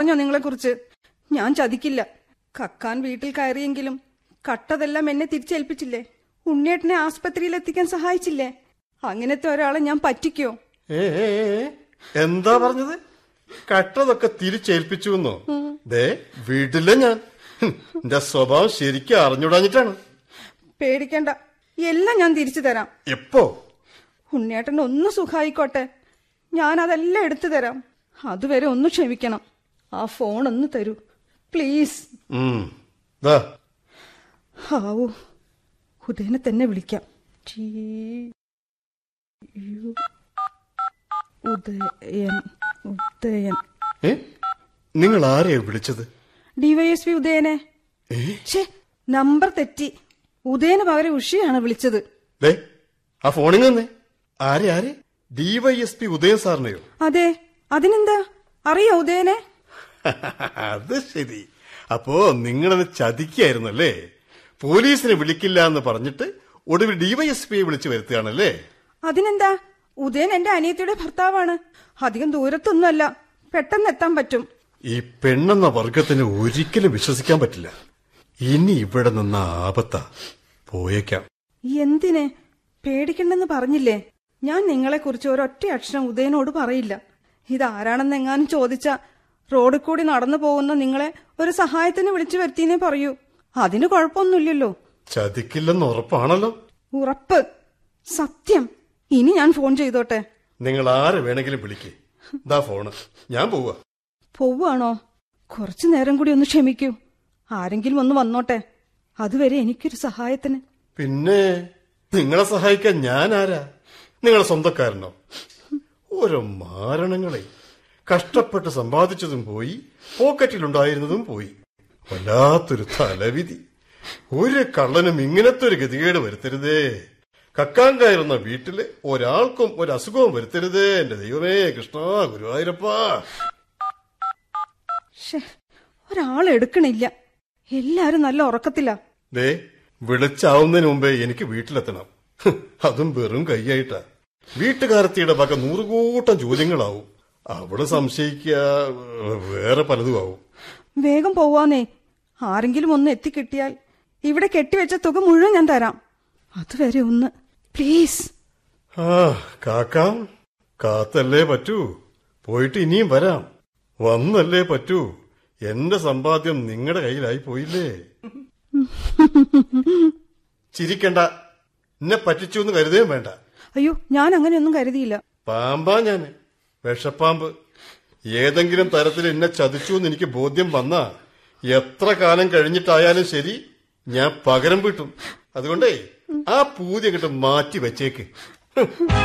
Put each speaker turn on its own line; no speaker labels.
പറഞ്ഞോ നിങ്ങളെക്കുറിച്ച് ഞാൻ ചതിക്കില്ല കക്കാൻ വീട്ടിൽ കയറിയെങ്കിലും കട്ടതെല്ലാം എന്നെ തിരിച്ചേൽപ്പിച്ചില്ലേ ഉണ്ണിയേട്ടനെ ആസ്പത്രിയിൽ എത്തിക്കാൻ സഹായിച്ചില്ലേ അങ്ങനത്തെ ഒരാളെ ഞാൻ പറ്റിക്കോ
ഏ ഏ, ഏ, എന്താ പറഞ്ഞത് കട്ടതൊക്കെ തിരിച്ചേൽപ്പിച്ചു എന്നോ ദേ വീട്ടിലെ ഞാൻ ഹും, എന്റെ സ്വഭാവം ശരിക്കും അറിഞ്ഞുടാഞ്ഞിട്ടാണ്
പേടിക്കണ്ട എല്ലാം ഞാൻ തിരിച്ചു തരാം
എപ്പോ
ഉണ്ണിയേട്ടൻ ഒന്ന് സുഖായിക്കോട്ടെ ഞാൻ അതെല്ലാം എടുത്തു തരാം അതുവരെ ഒന്ന് ക്ഷമിക്കണം ആ ഫോൺ ഒന്ന് തരൂ പ്ലീസ്
ഉം, ദാ
ഹാവൂ ഉദയനെ തന്നെ വിളിക്കാം ടി യു ഉദയൻ ഉദയൻ
ഏ നിങ്ങൾ ആരെയാ വിളിച്ചത്
ഡിവൈഎസ്പി ഉദയനെ
ഏ
ഛേ നമ്പർ തെറ്റി ഉദയന് പകരം ഉഷിയാണ് വിളിച്ചത്
ദേ ആ ഫോണിൽ നിന്നേ ആരെ ആരെ ഡിവൈഎസ്പി ഉദയൻ സാറിനെയോ
അതെ അതിനെന്താ അറിയോ ഉദയനെ
അത് ശരി അപ്പോ നിങ്ങളത് ചതിക്കായിരുന്നല്ലേ പോലീസിനെ വിളിക്കില്ല എന്ന് പറഞ്ഞിട്ട് ഒടുവിൽ ഡിവൈഎസ്പിയെ വിളിച്ചു വരുത്തുകയാണല്ലേ
അതിനെന്താ ഉദയൻ എന്റെ അനിയത്തിയുടെ ഭർത്താവാണ് അധികം ദൂരത്തൊന്നുമല്ല പെട്ടെന്ന് എത്താൻ പറ്റും
ഈ പെണ്ണെന്ന വർഗത്തിന് ഒരിക്കലും വിശ്വസിക്കാൻ പറ്റില്ല ഇനി ഇവിടെ നിന്ന ആപത്താ പോയേക്കാം
എന്തിന് പേടിക്കണ്ടെന്ന് പറഞ്ഞില്ലേ ഞാൻ നിങ്ങളെക്കുറിച്ച് ഒരൊറ്റ അക്ഷരം ഉദയനോട് പറയില്ല ഇതാരാണെന്നെങ്ങാനും ചോദിച്ച റോഡിൽ കൂടി നടന്നു പോകുന്ന നിങ്ങളെ ഒരു സഹായത്തിന് വിളിച്ചു വരുത്തിയെന്നേ പറയൂ അതിന് കുഴപ്പമൊന്നുമില്ലല്ലോ
ചതിക്കില്ലെന്ന് ഉറപ്പാണല്ലോ
ഉറപ്പ് സത്യം ഇനി ഞാൻ ഫോൺ ചെയ്തോട്ടെ
നിങ്ങൾ ആരെ വേണമെങ്കിലും വിളിക്കേ ദാ ഫോണ് ഞാൻ പോവാ
പോവാണോ കുറച്ചു നേരം കൂടി ഒന്ന് ക്ഷമിക്കൂ ആരെങ്കിലും ഒന്ന് വന്നോട്ടെ അതുവരെ എനിക്കൊരു സഹായത്തിന്
പിന്നെ നിങ്ങളെ സഹായിക്കാൻ ഞാൻ ആരാ നിങ്ങളെ സ്വന്തക്കാരനോ ഓരോ മാരണങ്ങളെ കഷ്ടപ്പെട്ട് സമ്പാദിച്ചതും പോയി പോക്കറ്റിലുണ്ടായിരുന്നതും പോയി വല്ലാത്തൊരു തലവിധി ഒരു കള്ളനും ഇങ്ങനത്തെ ഒരു ഗതികേട് വരുത്തരുതേ കക്കാൻ കയറുന്ന വീട്ടില് ഒരാൾക്കും ഒരു അസുഖവും വരുത്തരുതേ എന്റെ ദൈവമേ കൃഷ്ണ ഗുരുവായൂരപ്പാ
ഷേ ഒരാൾ എടുക്കണില്ല എല്ലാരും നല്ല ഉറക്കത്തിലാ
ദേ വിളിച്ചാവുന്നതിന് മുമ്പേ എനിക്ക് വീട്ടിലെത്തണം ഹ്, അതും വെറും കൈയായിട്ടാ വീട്ടുകാരത്തിയുടെ വക നൂറുകൂട്ടം ചോദ്യങ്ങളാവും അവള് സംശയിക്കുക വേറെ പലതും ആവും
വേഗം പോവാന്നേ ആരെങ്കിലും ഒന്ന് എത്തിക്കിട്ടിയാൽ ഇവിടെ കെട്ടിവെച്ച തുക മുഴുവൻ ഞാൻ തരാം അതുവരെ ഒന്ന് പ്ലീസ്
ആ കാക്കാം കാത്തല്ലേ പറ്റൂ പോയിട്ട് ഇനിയും വരാം വന്നല്ലേ പറ്റൂ എന്റെ സമ്പാദ്യം നിങ്ങളുടെ കയ്യിലായി പോയില്ലേ ചിരിക്കണ്ട എന്നെ പറ്റിച്ചു എന്ന് കരുതുകയും വേണ്ട
അയ്യോ ഞാൻ അങ്ങനെയൊന്നും കരുതിയില്ല
പാമ്പാ ഞാന് വിഷപ്പാമ്പ് ഏതെങ്കിലും തരത്തിൽ എന്നെ ചതിച്ചു എന്ന് എനിക്ക് ബോധ്യം വന്നാ എത്ര കാലം കഴിഞ്ഞിട്ടായാലും ശരി ഞാൻ പകരം വീട്ടും അതുകൊണ്ടേ ആ പൂതി അങ്ങോട്ട് മാറ്റി വെച്ചേക്ക്